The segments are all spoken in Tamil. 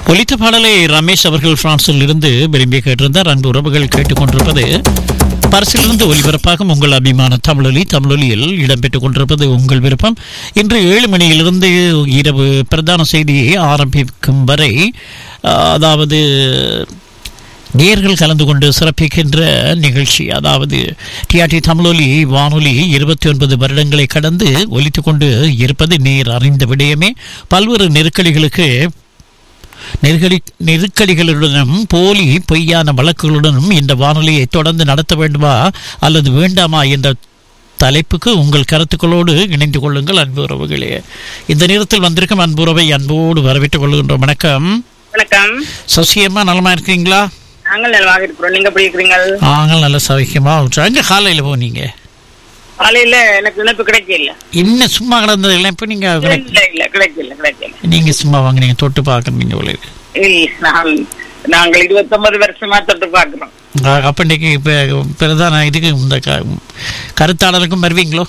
ஒலித்த பாடலை ரமேஷ் அவர்கள் பிரான்சில் இருந்து விரும்பி கேட்டிருந்தார் அன்பு உறவுகள் கேட்டுக்கொண்டிருப்பது பரிசிலிருந்து ஒலிபரப்பாகும் உங்கள் அபிமான தமிழொலி தமிழொலியில் இடம்பெற்றுக் கொண்டிருப்பது உங்கள் விருப்பம் இன்று ஏழு மணியிலிருந்து இரவு பிரதான செய்தியை ஆரம்பிக்கும் வரை அஹ், அதாவது நேர்கள் கலந்து கொண்டு சிறப்பிக்கின்ற நிகழ்ச்சி அதாவது டிஆர்டி தமிழொலி வானொலி இருபத்தி ஒன்பது வருடங்களை கடந்து ஒலித்துக் கொண்டு இருப்பது நேர் அறிந்த விடயமே பல்வேறு நெருக்கடிகளுக்கு நெருக்கடி நெருக்கடிகளுடனும் போலி பொய்யான வழக்குகளுடனும் இந்த வானொலியை தொடர்ந்து நடத்த வேண்டுமா அல்லது வேண்டாமா என்ற தலைப்புக்கு உங்கள் கருத்துக்களோடு இணைந்து கொள்ளுங்கள் அன்பு உறவுகளே இந்த நேரத்தில் வந்திருக்கும் அன்பு உறவை அன்போடு வரவேற்றுக் கொள்கின்றோம் வணக்கம் வணக்கம் சசியம்மா நலமா இருக்கீங்களா நாங்கள் நலமாக இருக்கிறோம் நீங்க எப்படி இருக்கிறீங்க நாங்கள் நல்ல சவிக்கமா எங்க காலையில் போனீங்க காலையில எனக்கு இணைப்பு கிடைக்கல இன்னும் சும்மா கிடந்தது இப்போ நீங்க கிடை- இல்ல இல்ல கிடைக்கல கிடைக்கல நீங்க சும்மா வாங்க நீங்க தொட்டு பார்க்குறீங்க போல இருக்கு இல்ல நான் நாங்கள் இருபத்தொன்பது வருஷமா தொட்டு பாக்குறோம் அ- அப்ப இன்னைக்கு இப்போ பிரதான இதுக்கு இந்த க- கருத்தாளருக்கும் வருவீங்களோ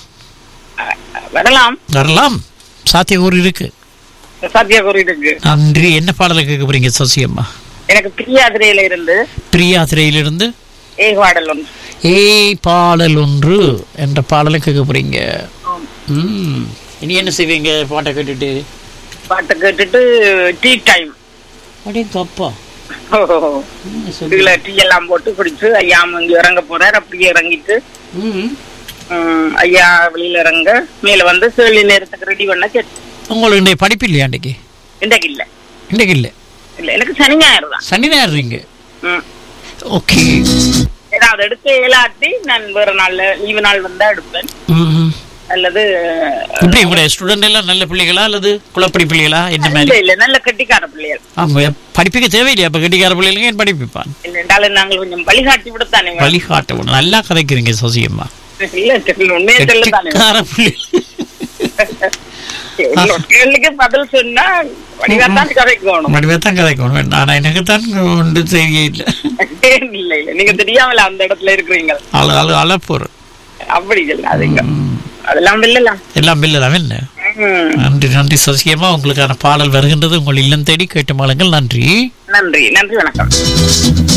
வரலாம் வரலாம் சாத்தியக்கூறு இருக்கு சத்தியகுரு இருக்கு நன்றி என்ன பாடலை கேட்க போறீங்க சசியம்மா எனக்கு பிரியாதிரையில இருந்து பிரியா திரையிலிருந்து ஏகாடல் ஒன்று ஏய் பாடல் ஒன்று என்ற பாடலை கேட்க போறீங்க ம் இனி என்ன செய்வீங்க பாட்டை கேட்டுட்டு பாட்டை கேட்டுட்டு டீ டைம் அப்படியே தப்பா இதுல டீ எல்லாம் போட்டு குடிச்சு ஐயா இங்க இறங்க போறார் அப்படியே இறங்கிட்டு ம் ம், ஐயா வெளியில இறங்க மேல வந்து சேலி நேரத்துக்கு ரெடி பண்ண கேட்டு உங்களுக்கு இன்றைய படிப்பு இல்லையா இன்றைக்கு இன்றைக்கு இல்ல இன்றைக்கு இல்லை இல்ல எனக்கு சனி ஞாயிறு தான் சனி ஞாயிறுங்க ம். ஓகே ஏதாவது எடுக்க இயலாட்டி நான் வேற நாள்ல லீவு நாள் வந்தா எடுப்பேன் ம் அல்லது இப்படி உங்களுடைய ஸ்டூடெண்ட் எல்லாம் நல்ல பிள்ளைகளா அல்லது குளப்படி பிள்ளைகளா என்ன இல்ல மாதிரி இல்ல நல்ல கட்டிக்கார பிள்ளைகள் ஆமா படிப்புக்கு தேவையில்லையா அப்ப கட்டிக்கார பிள்ளைகளுக்கு ஏன் படிப்பிப்பான் இல்லைன்றாலும் நாங்கள் கொஞ்சம் வழிகாட்டி விடத்தானே வேணும். வழிகாட்ட விடணும். நல்லா கதைக்கிறீங்க சசியம்மா இல்ல தெரியல, உண்மையை சொல்லத்தானே வேணும். கெட்டிக்கார பிள்ளைகள் இவ்வளவு கேள்விக்கு பதில் சொன்னா வழிகாட்டான் கதைக்கணும் வடிவே தான் கதைக்கணும் ஆனா எனக்கு தான் ஒன்று தெரியல இல்ல இல்ல நீங்க தெரியாமல அந்த இடத்துல இருக்கிறீங்க அழ அழ அழப்போர் அப்படி சொல்லாதீங்க அதெல்லாம் இல்லலாம் எல்லாம் பில்லு தான் என்ன ம். நன்றி நன்றி சசியம்மா உங்களுக்கான பாடல் வருகின்றது உங்கள் இல்லம் தேடி கேட்டு மாளுங்கள் நன்றி நன்றி நன்றி வணக்கம்